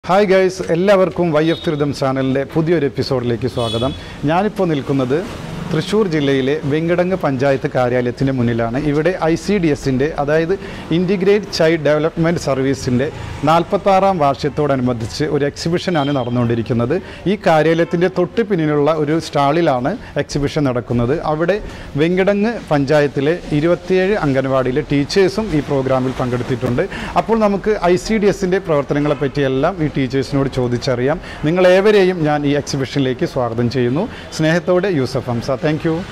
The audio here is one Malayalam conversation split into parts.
ഹായ് ഗൈസ് എല്ലാവർക്കും വൈ എഫ് തിരുതം ചാനലിൻ്റെ പുതിയൊരു എപ്പിസോഡിലേക്ക് സ്വാഗതം ഞാനിപ്പോൾ നിൽക്കുന്നത് തൃശ്ശൂർ ജില്ലയിലെ വെങ്കടങ്ങ് പഞ്ചായത്ത് കാര്യാലയത്തിൻ്റെ മുന്നിലാണ് ഇവിടെ ഐ സി ഡി എസിൻ്റെ അതായത് ഇൻറ്റിഗ്രേറ്റ് ചൈൽഡ് ഡെവലപ്മെൻറ്റ് സർവീസിൻ്റെ നാൽപ്പത്താറാം വാർഷികത്തോടനുബന്ധിച്ച് ഒരു എക്സിബിഷനാണ് നടന്നുകൊണ്ടിരിക്കുന്നത് ഈ കാര്യാലയത്തിൻ്റെ തൊട്ട് പിന്നിലുള്ള ഒരു സ്റ്റാളിലാണ് എക്സിബിഷൻ നടക്കുന്നത് അവിടെ വെങ്കടങ്ങ് പഞ്ചായത്തിലെ ഇരുപത്തിയേഴ് അംഗനവാടിയിലെ ടീച്ചേഴ്സും ഈ പ്രോഗ്രാമിൽ പങ്കെടുത്തിട്ടുണ്ട് അപ്പോൾ നമുക്ക് ഐ സി ഡി എസിൻ്റെ പ്രവർത്തനങ്ങളെ പറ്റിയെല്ലാം ഈ ടീച്ചേഴ്സിനോട് ചോദിച്ചറിയാം നിങ്ങളേവരെയും ഞാൻ ഈ എക്സിബിഷനിലേക്ക് സ്വാഗതം ചെയ്യുന്നു സ്നേഹത്തോടെ Yusuf Hamsa thank you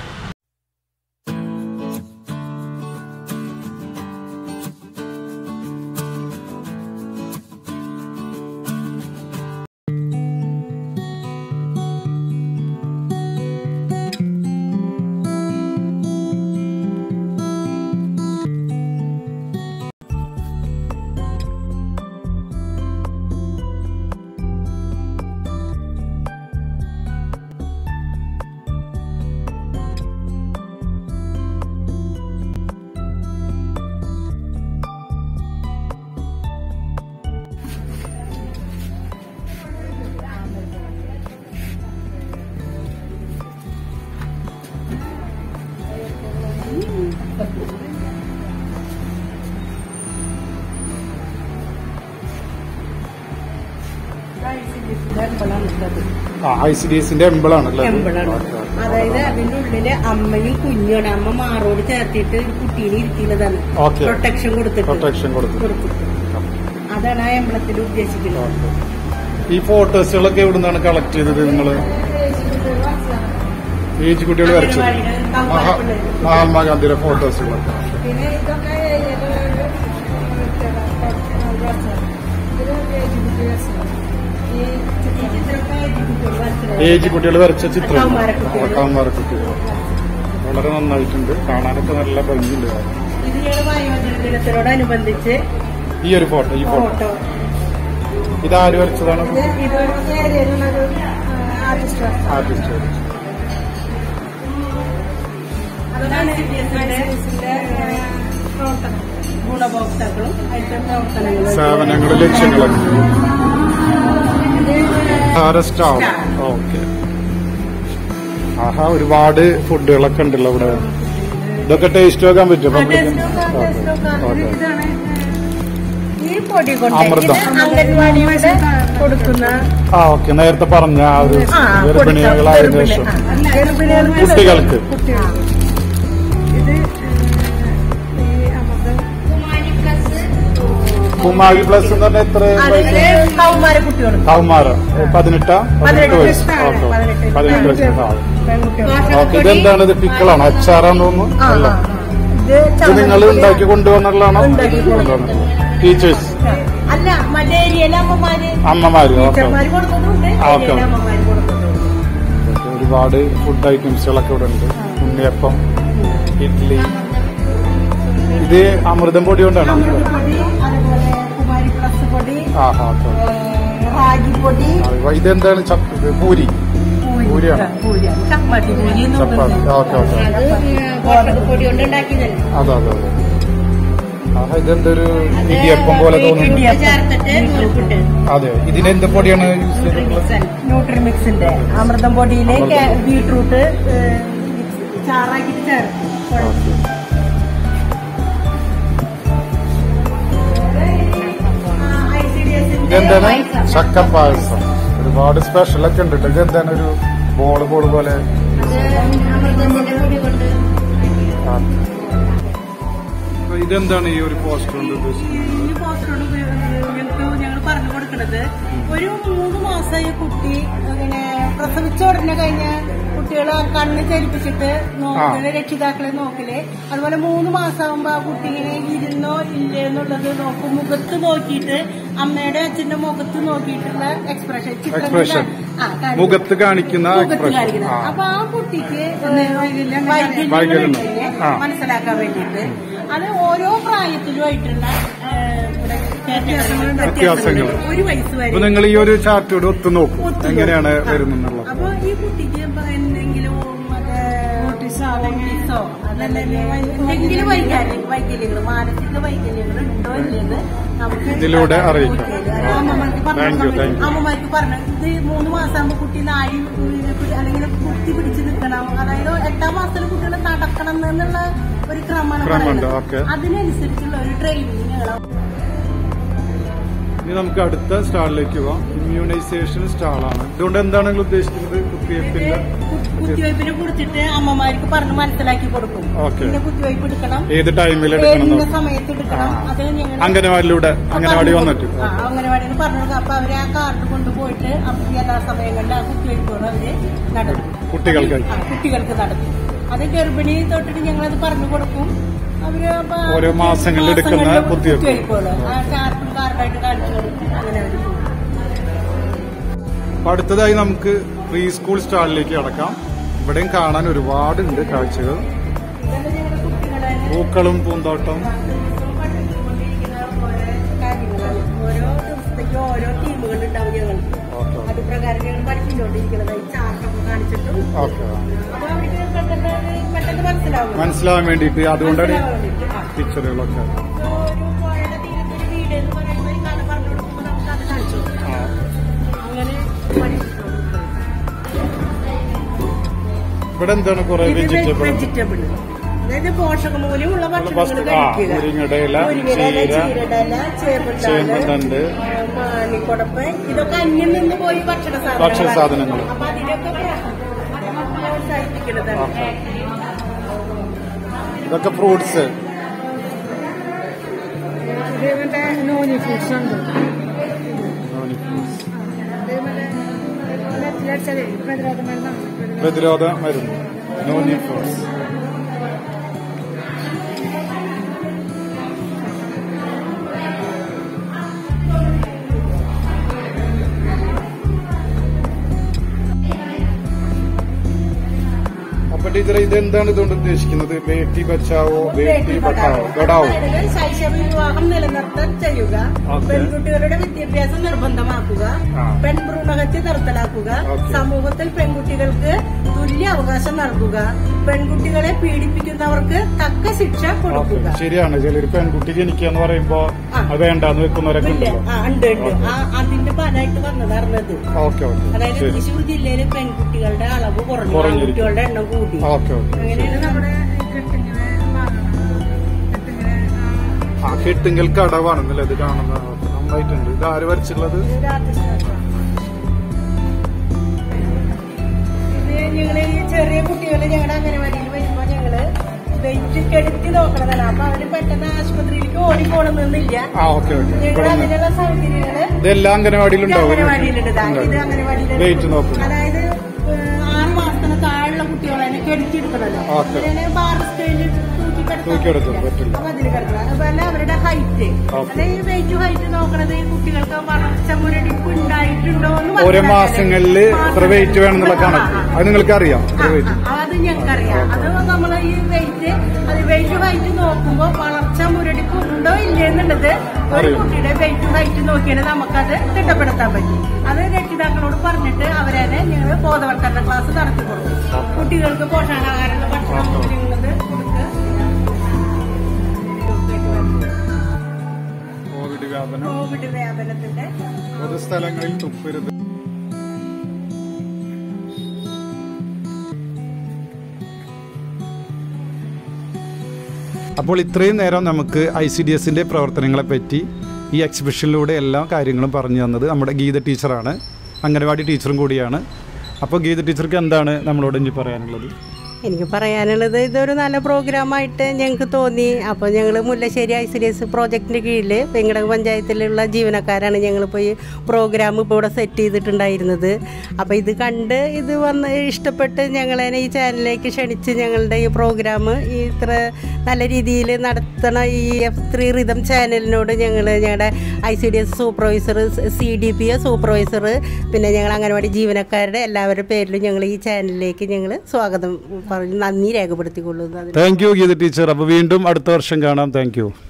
I C D എസിൻ്റെ എംബിളാണല്ലേ എമ്പളാണ് അതായത് അതിന്റെ ഉള്ളില് അമ്മയും കുഞ്ഞാണ് അമ്മ മാറോട് ചേർത്തിട്ട് ഒരു കുട്ടീനെ ഇരുത്തിയുള്ളതാണ് Okay. പ്രൊട്ടക്ഷൻ കൊടുത്തിട്ട് പ്രൊട്ടക്ഷൻ കൊടുത്തു കൊടുത്തിട്ട് അതാണ് ആ എംബളത്തിൽ ഉദ്ദേശിക്കുന്നത് ഈ ഫോട്ടോസുകളൊക്കെ എവിടെ നിന്നാണ് കളക്ട് ചെയ്തത് നിങ്ങൾ ഏജ് കുട്ടികൾ വരച്ചത് മഹാ മഹാത്മാഗാന്ധിയുടെ ഫോട്ടോസുകളൊക്കെ പിന്നെ ഇതൊക്കെ ഏജ് കുട്ടികൾ വരച്ച ചിത്രം കൗമാരക്കുട്ടികൾ. കൗമാരക്കുട്ടികൾ വളരെ നന്നായിട്ടുണ്ട് കാണാനൊക്കെ നല്ല ഭംഗിയുണ്ട് ഇത് ഞങ്ങൾ വയോജന ദിനത്തിനോടനുബന്ധിച്ച് ഈ ഒരു ഫോട്ടോ ഈ ഫോട്ടോ ഫോട്ടോ ഇത് ആര് വരച്ചതാണ് ഇത് ഇതൊരു ഏരിയയിലുള്ളൊരു ആർട്ടിസ്റ്റ് ആർട്ടിസ്റ്റ് അതാണ് CBSE-ന്റെ, പ്രവർത്തനം ഗുണഭോക്താക്കളും അതിന്റെ പ്രവർത്തനങ്ങളും സേവനങ്ങൾ ലക്ഷ്യങ്ങളൊക്കെ സ്റ്റാഫ് ഓക്കെ ആഹാ ഒരുപാട് ഫുഡുകളൊക്കെ ഉണ്ടല്ലോ ഇവിടെ ഇതൊക്കെ ടേസ്റ്റ് നോക്കാൻ പറ്റും ഇതാണ് ഈ പൊടി കൊണ്ട് അമൃതം. ഇത് അംഗൻവാടിയുടെ കൊടുക്കുന്ന ആ ഓക്കെ നേരത്തെ പറഞ്ഞ ആ ഒരു ആ, ഗർഭിണികളായതിനു ഗർഭിണി- ശേഷം ആ, ഗർഭിണികൾക്ക് കുട്ടികൾക്ക് കുട്ടികൾക്ക്. ഇത് ഈ അമൃതം കുമാരി പ്ലസ് എന്ന് പറഞ്ഞാൽ എത്ര അതില് കൗമാര കുട്ടികൾക്ക് കൗമാരം പതിനെട്ടാ പതിനെട്ട് പതിനെട്ട് വയസ്സ് വയസ്സ് ഓക്കെ പതിനെട്ട് പതിനെട്ട് വയസ്സ് താഴെ പെൺകുട്ടികൾക്ക് ഓക്കെ ഇതെന്താണ് ഇത് പിക്കളാണോ അച്ചാറാന്ന് തോന്നുന്നു ആ, അല്ല ആ, ആ. ഇത് ഇത് നിങ്ങൾ ചമ്മന്തി- ഉണ്ടാക്കി കൊണ്ടുവന്നുള്ളതാണോ ഉണ്ടാക്കി കൊണ്ടുവന്നത്. ടീച്ചേഴ്സ് അല്ല മറ്റേ ഏരിയയിലെ അമ്മമാര് അമ്മമാര് ഓക്കെ ടീച്ചർമാര് കൊടുക്കുന്നുണ്ട് ആ, ഓക്കെ. ഏരിയയിലെ അമ്മമാര് കൊടുക്കുന്നുണ്ട് ഒരുപാട് ഫുഡ് ഐറ്റംസുകളൊക്കെ ഇവിടെ ഉണ്ട് ഉണ്ണിയപ്പം ഇഡ്ഡലി ഇത് അമൃതം പൊടി കൊണ്ടാണോ പൊടി അതുപോലെ കുമാരി പ്ലസ് പൊടി ആ ആ ഓക്കെ ഏ, റാഗി പൊടി ആ, ഇതെന്താണ് ചപ്പ് ഇത് പൂരി പൂരിയാണ്. പൂരിയാണ് ചപ്പാത്തി പൂരി എന്ന് ചപ്പാത്തി പറയുന്നത്. ഓക്കെ ഓക്കെ അത് ഗോതമ്പ് പൊടി കൊണ്ട് ഉണ്ടാക്കിയതല്ലേ അതെ അതെ അതെ ആഹാ ഇതെന്തൊരു ഇടിയപ്പം പോലെ തോന്നുന്നു ഇടിയപ്പം ചേർത്തിട്ട് നൂൽപുട്ട് അതെ ഇതിന് എന്ത് പൊടിയാണ് യൂസ് ചെയ്തിട്ടുള്ളത് ന്യൂട്രിമിക്സിന്റെ അമൃതം പൊടിയിലെ ബീട്രൂട്ട് ചാറാക്കിട്ട് ചേർക്കും ഓക്കെ. ഇതെന്താണ് ചക്ക പായസം ഒരുപാട് സ്പെഷ്യൽ ഒക്കെ ഉണ്ട് കേട്ടോ. ഇതെന്താണ് ഒരു ബോള് ബോള് പോലെ അമൃതത്തിന്റെ പൊടി കൊണ്ട് ആ. അപ്പൊ ഇതെന്താണ് ഈ ഒരു പോസ്റ്റർ കൊണ്ട് ഉദ്ദേശിക്കുന്നത് ഈ പോസ്റ്ററോട് ഞങ്ങൾക്ക് ഞങ്ങൾ പറഞ്ഞു കൊടുക്കുന്നത് ഒരു മൂന്ന് മാസമായ കുട്ടി ഇങ്ങനെ പ്രസവിച്ച ഉടനെ കഴിഞ്ഞ കുട്ടികളെ കണ്ണ് ചലിപ്പിച്ചിട്ട് നോക്കല് രക്ഷിതാക്കളെ നോക്കല് അതുപോലെ മൂന്ന് മാസമാകുമ്പോ ആ കുട്ടി ഇങ്ങനെ ഇരുന്നോ ഇല്ലേ എന്നുള്ളത് നോക്കും മുഖത്ത് നോക്കിയിട്ട് അമ്മയുടെ അച്ഛന്റെ മുഖത്ത് നോക്കിയിട്ടുള്ള എക്സ്പ്രഷൻ Expression. മുഖത്ത് കാണിക്കുന്ന മുഖത്ത് expression. കാണിക്കുന്നത് ആ. അപ്പൊ ആ കുട്ടിക്ക് വൈകല്യങ്ങൾ വൈകല്യം. ആ. മനസ്സിലാക്കാൻ വേണ്ടിയിട്ട് അത് ഓരോ പ്രായത്തിലുമായിട്ടുള്ള ആ, ഇവിടെ വ്യത്യാസങ്ങളുണ്ട്. വ്യത്യാസങ്ങൾ. ഒരു വയസ്സ് വരെ അപ്പൊ നിങ്ങൾ ഈ ഒരു ചാർട്ടോട് ഒത്തു നോക്കും ഒത്തു എങ്ങനെയാണ് നോക്കും. ആ. വരുന്നുള്ളത് അപ്പൊ ഈ കുട്ടിക്ക് ഇപ്പൊ എന്തെങ്കിലും മറ്റേ ഓട്ടിസോ അതല്ല എന്തെങ്കിലും വൈകാര്യ വൈകല്യങ്ങൾ മാനസിക വൈകല്യങ്ങൾ ഉണ്ടോ ഇല്ലെന്ന് നമുക്ക് ഇതിലൂടെ അറിയിക്കാം. അത് അമ്മമാർക്ക് പറഞ്ഞു Thank you, കൊടുക്കാൻ thank you. അമ്മമാർക്ക് പറഞ്ഞു ഇത് മൂന്ന് മാസമാകുമ്പോ കുട്ടി നാഴി പിടി- അല്ലെങ്കിൽ കുത്തി പിടിച്ച് നിൽക്കണം അതായത് എട്ടാം മാസത്തിൽ കുട്ടികൾ നടക്കണം എന്നുള്ള ഒരു ക്രമമാണ് ക്രമമുണ്ട്, പറയുന്നത്. ഓക്കേ. അതിനനുസരിച്ചുള്ള ഒരു ട്രെയിനിങ് ഇനി നമുക്ക് അടുത്ത സ്റ്റാളിലേക്ക് പോവാം ഇമ്മ്യൂണൈസേഷൻ സ്റ്റാളാണ് ഇതുകൊണ്ട് എന്താണ് നിങ്ങൾ ഉദ്ദേശിക്കുന്നത് കുത്തിവയ്പ്പിന്റെ കുത്തിവയ്പ്പിനെ കുറിച്ചിട്ട് അമ്മമാർക്ക് പറഞ്ഞ് മനസ്സിലാക്കി കൊടുക്കും ഓക്കേ. പിന്നെ കുത്തിവയ്പ്പ് എടുക്കണം ഏത് ടൈമിൽ എടുക്കണം ഏതിന്റെ എന്ന് സമയത്ത് എടുക്കണം അത് ഞങ്ങൾ അംഗനവാടിയിലൂടെ അംഗനവാടി വന്നിട്ട് അംഗനവാടിയിൽ പറഞ്ഞു കൊടുക്കും അപ്പൊ അവര് ആ കാർഡ് കൊണ്ടുപോയിട്ട് അപ്പൊ യഥാസമയങ്ങളിൽ ആ കുത്തിവയ്പ്പുകൾ അവര് നടത്തും കുട്ടികൾക്ക് ആ, കുട്ടികൾക്ക് നടത്തും അത് ഗർഭിണി തൊട്ടിട്ട് ഞങ്ങളത് പറഞ്ഞു കൊടുക്കും അവര് അപ്പൊ ഓരോ മാസങ്ങളിൽ എടുക്കുന്ന മാസങ്ങളില് കുത്തിവയ്പ്പ്. കുത്തിവയ്പ്പുകള് ആ ചാർട്ടും കാർഡായിട്ട് കാണിച്ചു കൊടുക്കും അങ്ങനെ അവര് പോകും അപ്പൊ അടുത്തതായി നമുക്ക് പ്രീ സ്കൂൾ സ്റ്റാളിലേക്ക് കടക്കാം ഇവിടെയും കാണാൻ ഒരുപാടുണ്ട് കാഴ്ചകൾ ഇതെല്ലാം ഞങ്ങളുടെ കുട്ടികളെ പൂക്കളും പൂന്തോട്ടം പഠിച്ചുകൊണ്ടിരിക്കുന്ന ഓരോ കാര്യങ്ങളാണ് ഓരോ ദിവസത്തേക്ക് ഓരോ ടീമുകൾ ഉണ്ടാവും ഞങ്ങൾക്ക് ഓക്കെ അത് പ്രകാരം ഞങ്ങൾ പഠിപ്പിച്ചുകൊണ്ടിരിക്കുന്നത് ഈ ചാർട്ടൊക്കെ കാണിച്ചിട്ടും ഓക്കെ അപ്പൊ അവർക്ക് പെട്ടെന്ന് പെട്ടെന്ന് മനസ്സിലാവും മനസ്സിലാവാൻ വേണ്ടിയിട്ട് അതുകൊണ്ടാണ് മനസ്സിലാവാൻ വേണ്ടിയിട്ട്. ആ. പിക്ചറുകളൊക്കെ ഇപ്പൊ ഒരു പുഴയുടെ തീരത്ത് ഒരു വീട് എന്ന് പറയുമ്പോൾ ഒരു കഥ പറഞ്ഞു കൊടുക്കുമ്പോൾ നമുക്ക് അത് കാണിച്ചു കൊടുക്കാം. ആ. അങ്ങനെ പഠിപ്പിച്ചു കൊടുക്കും. ഇവിടെ എന്താണ് കുറെ ഇത് വെജിറ്റബിൾ വെജിറ്റബിൾ അതായത് പോഷകമൂല്യമുള്ള ഭക്ഷണങ്ങൾ ഭക്ഷണം- ആ, കഴിക്കുക മുരിങ്ങയുടെ ഇല, മുരിങ്ങയുടെ ഇല, ചീര, ചീരയുടെ ഇല, ചേമ്പുണ്ടാല്, ചേമ്പുതണ്ട്, മാണിക്കൊടപ്പ് ഇതൊക്കെ അന്യം നിന്ന് പോയി ഭക്ഷണ ഭക്ഷണ സാധനങ്ങൾ. അപ്പൊ അതിനൊക്കെ പ്രോത്സാഹിപ്പിക്കുന്നതാണ് ഓക്കെ. ഇതൊക്കെ ഫ്രൂട്ട്സ് ഇത് മറ്റേ നോനി ഫ്രൂട്ട്സ് ഉണ്ട് പ്രതിരോധ മരുന്ന് നോനി ഫ്രൂട്ട്സ് അപ്പൊ ടീച്ചറെ ഇതെന്താണ് ഇതുകൊണ്ട് ഉദ്ദേശിക്കുന്നത് ബേട്ടി ബച്ചാവോ ബേട്ടി പഠാവോ പഠാവോ അതായത് ശൈശവ വിവാഹം നിലനിർത്താൻ ചെയ്യുക ഓക്കേ. പെൺകുട്ടികളുടെ വിദ്യാഭ്യാസം നിർബന്ധമാക്കുക ആ. പെൺഭ്രൂണഹത്യ നിർത്തലാക്കുക ഓക്കേ. സമൂഹത്തിൽ പെൺകുട്ടികൾക്ക് തുല്യ അവകാശം നൽകുക പെൺകുട്ടികളെ പീഡിപ്പിക്കുന്നവർക്ക് തക്ക ശിക്ഷ ഓക്കെ കൊടുക്കുക ശരിയാണ് ചിലർ പെൺകുട്ടി ജനിക്കുക എന്ന് പറയുമ്പോ ആ. അത് വേണ്ടാന്ന് വെക്കുന്നവരൊക്കെ ഇല്ല ഉണ്ടല്ലോ ആ ഉണ്ട് ഉണ്ട് ആ അതിന്റെ ഫലമായിട്ട് വന്നതാർന്നത് ഓക്കെ ഓക്കെ അതായത് ശരി തൃശൂർ ജില്ലയിൽ പെൺകുട്ടികളുടെ അളവ് കുറഞ്ഞു കുറഞ്ഞിരിക്കും. ആൺകുട്ടികളുടെ എണ്ണം കൂടി ഓക്കെ ഓക്കെ അങ്ങനെയാണ് നമ്മുടെ കെട്ടിങ്ങനെ കെട്ടിങ്ങനെ ആ കെട്ടുങ്കൽ കടവാണെന്നല്ലേ ഇത് കാണുന്നത് നന്നായിട്ടുണ്ട് ഇത് ആര് വരച്ചിട്ടുള്ളത് ഇത് ഞങ്ങള് ഈ ചെറിയ കുട്ടികള് ഞങ്ങളുടെ അംഗനവാടിയിൽ വരുമ്പോ ഞങ്ങള് വെയിറ്റ് കെടുത്തി നോക്കണതാണ് അപ്പൊ അവര് പെട്ടെന്ന് ആശുപത്രിയിലേക്ക് ഓടിപ്പോണമെന്നില്ല ആ ഓക്കെ ഓക്കെ ഞങ്ങൾ ഇവിടെ അതിനുള്ള സൗകര്യങ്ങള് ഇതെല്ലാം അംഗനവാടിയിലുണ്ടാവും അംഗനവാടിയിലുണ്ട് ദാ ഇത് അംഗനവാടിയിലുണ്ട് വെയിറ്റ് നോക്കുന്നു അതായത് ഏഹ്, ആറ് മാസത്തിന് താഴെയുള്ള കുട്ടികളെ കെടുത്തിയെടുക്കണല്ലോ ഓക്കെ. അതിനെ ബാർ സ്റ്റൈലിൽ തൂക്കിക്കെടുത്താൻ തൂക്കിയെടുക്കാൻ പറ്റില്ല. പറ്റില്ല. അപ്പൊ അതിൽ കിടക്കണം അതുപോലെ അവരുടെ ഹൈറ്റ് ഓക്കെ. അതായത് ഈ വെയിറ്റ് ഹൈറ്റ് നോക്കണത് ഈ കുട്ടികൾക്ക് വളർച്ച മുരടിപ്പ് ഉണ്ടായിട്ടുണ്ടോ എന്ന് ഓരോ മനസ്സിലാക്കാനാണ്. മാസങ്ങളിൽ എത്ര വെയിറ്റ് വേണമെന്നുള്ള കണക്ക് ആ, ആ. അത് നിങ്ങൾക്ക് അറിയാം ആ, എത്ര വെയിറ്റ് ആ, അത് ഞങ്ങൾക്കറിയാം അത് നമ്മൾ ഈ വെയിറ്റ് അത് വെയിറ്റ് ഹൈറ്റ് നോക്കുമ്പോ വളർച്ച മുരടിപ്പ് ഉണ്ടോ ഇല്ലേ എന്നുള്ളത് ഒരു അറിയാം. കുട്ടിയുടെ വെയിറ്റ് ഹൈറ്റ് നോക്കിയാൽ നമുക്കത് തിട്ടപ്പെടുത്താൻ പറ്റും അത് രക്ഷിതാക്കളോട് പറഞ്ഞിട്ട് അവരെ ഞങ്ങൾ ബോധവൽക്കരണ ക്ലാസ് നടത്തി കൊടുക്കും കുട്ടികൾക്ക് പോഷകാഹാരമുള്ള ഭക്ഷണം കുടിക്കുന്നത് കൊടുക്കുക കോവിഡ് വ്യാപനം കോവിഡ് വ്യാപനത്തിന്റെ പൊതുസ്ഥലങ്ങളിൽ തുപ്പരുത് അപ്പോൾ ഇത്രയും നേരം നമുക്ക് ഐ സി ഡി എസിൻ്റെ പ്രവർത്തനങ്ങളെ പറ്റി ഈ എക്സിബിഷനിലൂടെ എല്ലാ കാര്യങ്ങളും പറഞ്ഞു തന്നത് നമ്മുടെ ഗീത ടീച്ചറാണ് അംഗനവാടി ടീച്ചറും കൂടിയാണ് അപ്പോൾ ഗീത ടീച്ചർക്ക് എന്താണ് നമ്മളോട് ഇനി പറയാനുള്ളത് എനിക്ക് പറയാനുള്ളത് ഇതൊരു നല്ല പ്രോഗ്രാമായിട്ട് ഞങ്ങൾക്ക് തോന്നി അപ്പോൾ ഞങ്ങൾ Mullassery I C D S പ്രോജക്റ്റിൻ്റെ കീഴിൽ വെങ്കട പഞ്ചായത്തിലുള്ള ജീവനക്കാരാണ് ഞങ്ങളിപ്പോൾ ഈ പ്രോഗ്രാം ഇപ്പോൾ ഇവിടെ സെറ്റ് ചെയ്തിട്ടുണ്ടായിരുന്നത് അപ്പോൾ ഇത് കണ്ട് ഇത് വന്ന് ഇഷ്ടപ്പെട്ട് ഞങ്ങളെ ഈ ചാനലിലേക്ക് ക്ഷണിച്ച് ഞങ്ങളുടെ ഈ പ്രോഗ്രാം ഈ ഇത്ര നല്ല രീതിയിൽ നടത്തണ ഈ എഫ് ത്രീ റിതം ചാനലിനോട് ഞങ്ങൾ ഞങ്ങളുടെ I C D S supervisor C D P A supervisor പിന്നെ ഞങ്ങൾ അംഗനവാടി ജീവനക്കാരുടെ എല്ലാവരുടെ പേരിലും ഞങ്ങൾ ഈ ചാനലിലേക്ക് ഞങ്ങൾ സ്വാഗതം പറഞ്ഞ് നന്ദി രേഖപ്പെടുത്തിക്കൊള്ളുന്നു അതിന് താങ്ക് യു ഗീത ടീച്ചർ അപ്പോൾ വീണ്ടും അടുത്ത വർഷം കാണാം താങ്ക് യു